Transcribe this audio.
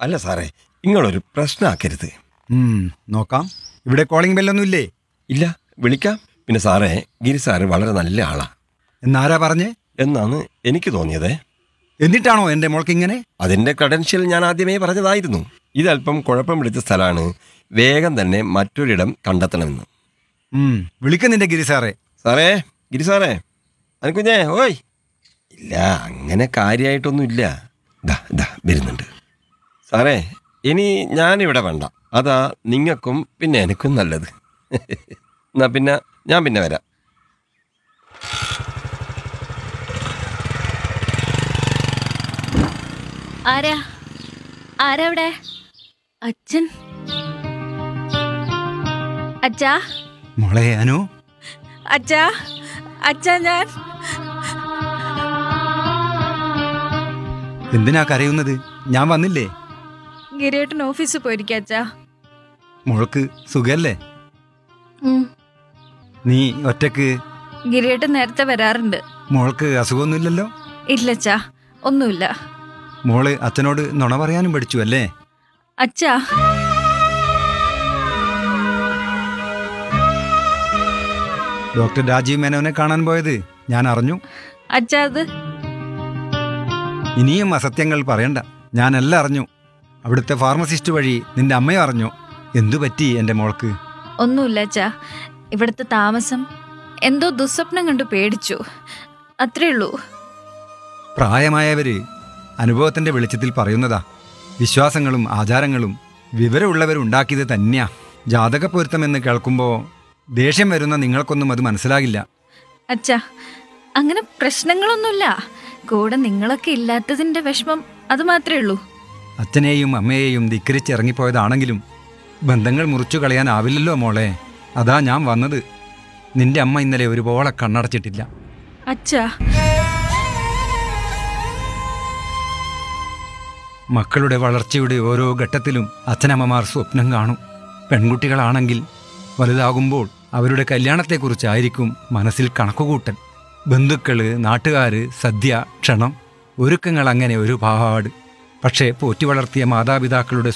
അല്ല സാറേ നിങ്ങളൊരു പ്രശ്നമാക്കരുത് ഉം, നോക്കാം ഇവിടെ കോളിംഗ് ബെല്ലൊന്നും ഇല്ലേ ഇല്ല വിളിക്കാം പിന്നെ സാറേ ഗിരി സാറ് വളരെ നല്ല ആളാ എന്നാരാ പറഞ്ഞേ എന്നാണ് എനിക്ക് തോന്നിയത് എന്നിട്ടാണോ എൻ്റെ മോൾക്ക് ഇങ്ങനെ അതിന്റെ ക്രെഡൻഷ്യൽ ഞാൻ ആദ്യമേ പറഞ്ഞതായിരുന്നു ഇതല്പം കുഴപ്പം പിടിച്ച സ്ഥലമാണ് വേഗം തന്നെ മറ്റൊരിടം കണ്ടെത്തണമെന്ന് ഉം, വിളിക്ക് നിന്റെ ഗിരി സാറേ സാറേ ഗിരി സാറേ അനുക്കുഞ്ഞേ ഓയ് ഇല്ല അങ്ങനെ കാര്യമായിട്ടൊന്നും ഇല്ല ദാ ദാ വരുന്നുണ്ട് സാറേ ഇനി ഞാനിവിടെ വേണ്ട അതാ നിങ്ങൾക്കും പിന്നെ എനിക്കും നല്ലത് എന്നാ പിന്നെ ഞാൻ പിന്നെ വരാം ആരാ ആരാ അവിടെ അച്ഛൻ അച്ഛാ മോളെ അനു അച്ഛാ അച്ഛാ ഞാൻ എന്തിനാ കരയുന്നത് ഞാൻ വന്നില്ലേ ഗിരിയേട്ടൻ ഓഫീസിൽ പോയിരിക്കാം അച്ഛാ മോൾക്ക് സുഖല്ലേ ഉം. നീ ഒറ്റക്ക് ഗിരിയേട്ടൻ നേരത്തെ വരാറുണ്ട് മോൾക്ക് അസുഖമൊന്നുമില്ലല്ലോ ഇല്ല അച്ഛാ ഒന്നുമില്ല മോള് അച്ഛനോട് നുണ പറയാനും പഠിച്ചു അല്ലേ അച്ഛാ ഡോക്ടർ രാജീവ് മേനോനെ കാണാൻ പോയത് ഞാൻ അറിഞ്ഞു അച്ഛാ അത് ഇനിയും അസത്യങ്ങൾ പറയണ്ട ഞാനെല്ലാം അറിഞ്ഞു അവിടുത്തെ ഫാർമസിസ്റ്റ് വഴി നിന്റെ അമ്മയും അറിഞ്ഞു എന്തു പറ്റി എൻ്റെ മോൾക്ക് ഒന്നുമില്ല അച്ഛാ ഇവിടുത്തെ താമസം എന്തോ ദുസ്വപ്നം കണ്ടു പേടിച്ചു അത്രേ ഉള്ളൂ പ്രായമായവര് അനുഭവത്തിന്റെ വെളിച്ചത്തിൽ പറയുന്നതാ വിശ്വാസങ്ങളും ആചാരങ്ങളും വിവരമുള്ളവരുണ്ടാക്കിയത് തന്നെയാ ജാതക പൊരുത്തമെന്ന് കേൾക്കുമ്പോൾ ദേഷ്യം വരുന്ന നിങ്ങൾക്കൊന്നും അത് മനസ്സിലാകില്ല അച്ഛാ അങ്ങനെ പ്രശ്നങ്ങളൊന്നുമില്ല കൂടെ നിങ്ങളൊക്കെ ഇല്ലാത്തതിന്റെ വിഷമം അത് മാത്രമേ ഉള്ളൂ അച്ഛനെയും അമ്മയെയും ധിക്കരിച്ചിറങ്ങിപ്പോയതാണെങ്കിലും ബന്ധങ്ങൾ മുറിച്ചു കളയാനാവില്ലല്ലോ മോളെ അതാ ഞാൻ വന്നത് നിന്റെ അമ്മ ഇന്നലെ ഒരുപോലെ കണ്ണടച്ചിട്ടില്ല അച്ഛാ മക്കളുടെ വളർച്ചയുടെ ഓരോ ഘട്ടത്തിലും അച്ഛനമ്മമാർ സ്വപ്നം കാണും പെൺകുട്ടികളാണെങ്കിൽ വലുതാകുമ്പോൾ അവരുടെ കല്യാണത്തെക്കുറിച്ചായിരിക്കും മനസ്സിൽ കണക്കുകൂട്ടൽ ബന്ധുക്കള് നാട്ടുകാര് സദ്യ ക്ഷണം ഒരുക്കങ്ങൾ അങ്ങനെ ഒരുപാട് പക്ഷേ പോറ്റി വളർത്തിയ മാതാപിതാക്കളുടെ